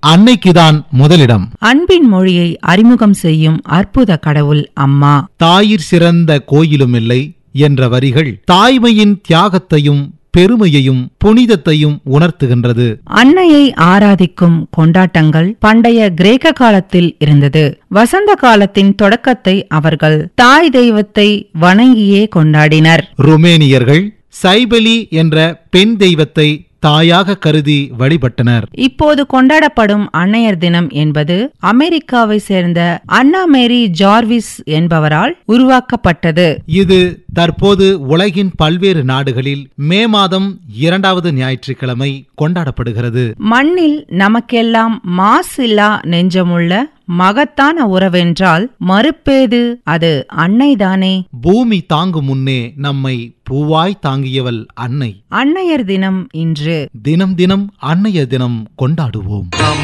அன்னைக்குதான் முதலிடம் அன்பின் மொழியை அறிமுகம் செய்யும் அற்புத கடவுள் அம்மா தாயிற் சிறந்த கோயிலும் இல்லை என்ற வரிகள் தாய்மையின் தியாகத்தையும் பெருமையையும் புனிதத்தையும் உணர்த்துகின்றது அன்னையை ஆராதிக்கும் கொண்டாட்டங்கள் பண்டைய கிரேக்க காலத்தில் இருந்தது வசந்த காலத்தின் தொடக்கத்தை அவர்கள் தாய் தெய்வத்தை வணங்கியே கொண்டாடினர் ருமேனியர்கள் சைபலி என்ற பெண் தெய்வத்தை தாயாக கருதி வழிபட்டனர் இப்போது கொண்டாடப்படும் அன்னையர் தினம் என்பது அமெரிக்காவை சேர்ந்த அன்னா மேரி ஜார்விஸ் என்பவரால் உருவாக்கப்பட்டது இது தற்போது உலகின் பல்வேறு நாடுகளில் மே மாதம் இரண்டாவது ஞாயிற்றுக்கிழமை கொண்டாடப்படுகிறது மண்ணில் நமக்கெல்லாம் மாசில்லா நெஞ்சமுள்ள மகத்தான உறவென்றால் மறுப்பேது அது அன்னைதானே பூமி தாங்கும் முன்னே நம்மை பூவாய் தாங்கியவள் அன்னை அன்னையர் தினம் இன்று தினம் தினம் அன்னைய தினம் கொண்டாடுவோம் நம்